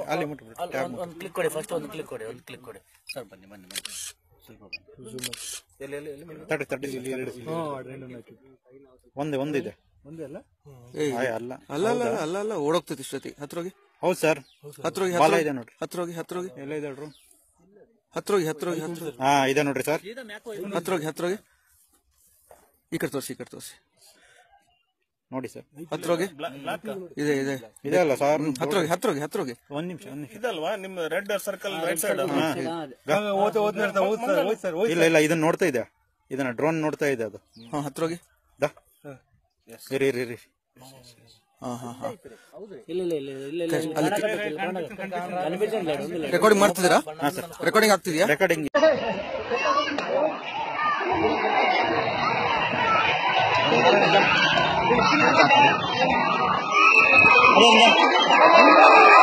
ಅಲ್ಲಿ ಮುಟ್ಬಿಡಿ ಅಲ್ಲಿ ಒಂದು ಒಂದು ಕ್ಲಿಕ್ ಕೊಡಿ ಫಸ್ಟ್ ಒಂದು ಕ್ಲಿಕ್ ಕೊಡಿ ಒಂದು ಕ್ಲಿಕ್ ಕೊಡಿ ಸರ್ ಬನ್ನಿ ಬನ್ನಿ ಬನ್ನಿ ಸ್ವಲ್ಪ ಬನ್ನಿ. ಎಲ್ಲಿ ಎಲ್ಲಿ ಎಲ್ಲಿ ಬನ್ನಿ. ತಡಿ ತಡಿ ಇಲ್ಲಿ ಎರಡು ಒಂದೇ ಒಂದಿದೆ ಏಯ್, ಆಯ್, ಅಲ್ಲ ಅಲ್ಲ ಅಲ್ಲ ಅಲ್ಲ ಅಲ್ಲ ಓಡೋಗ್ತೈತಿ ಇಷ್ಟೊತ್ತಿ ಹತ್ರೋಗಿ ಹೌದು ಸರ್ ಹತ್ರೋಗಿ ಬಾಲ ಇದೆ ನೋಡ್ರಿ ಹತ್ರೋಗಿ ಹತ್ರೋಗಿ ಎಲ್ಲ ಇದೆ ನೋಡ್ರಿ ಹತ್ರೋಗಿ ಹತ್ರೋಗಿ ಹತ್ರೋಗಿ ಹಾ ಇದೆ ನೋಡ್ರಿ ಸರ್ ಹತ್ರೋಗಿ ಹತ್ರೋಗಿ ಈ ಕಡೆ ತೋರಿಸಿ ಈ ಕಡೆ ತೋರಿಸಿ ನೋಡಿ ಸರ್ ಹತ್ರೋಗಿ ಇದೆ ಇದೆ ಇದೆ ಅಲ್ಲ ಸರ್ ಹತ್ರೋಗಿ ಹತ್ರೋಗಿ ಹತ್ರೋಗಿ ಒಂದ್ ನಿಮಿಷ ಒಂದ್ ನಿಮಿಷ ಇದಲ್ವಾ ನಿಮ್ ರೆಡ್ ಸರ್ಕಲ್ ರೈಟ್ ಸೈಡ್ ಇಲ್ಲ ಇಲ್ಲ ಇದನ್ನ ನೋಡ್ತಾ ಇದೆ ಇದನ್ನ ಡ್ರೋನ್ ನೋಡ್ತಾ ಇದೆ ಅದು ಹಾ ಹತ್ರೋಗಿ ದಾ ಇರಿ ಇರಿ ಇರಿ ಹಾ ಹಾ ಹಾ ಇಲ್ಲ ಇಲ್ಲ ಇಲ್ಲ ಇಲ್ಲ ಇಲ್ಲ ಇಲ್ಲ ಕಾಣಕತ್ತೈತಿ, ಕಾಣಕತ್ತೈತಿ. ಕನ್ಫ್ಯೂಷನ್ ಇಲ್ಲ, ಒಂದಿಲ್ಲ. ರೆಕಾರ್ಡಿಂಗ್ ಮಾಡ್ತಿದ್ದೀರಾ ರೆಕಾರ್ಡಿಂಗ್ ಆಗ್ತಿದ್ಯಾ ರೆಕಾರ್ಡಿಂಗ್ ಅದೊಂದು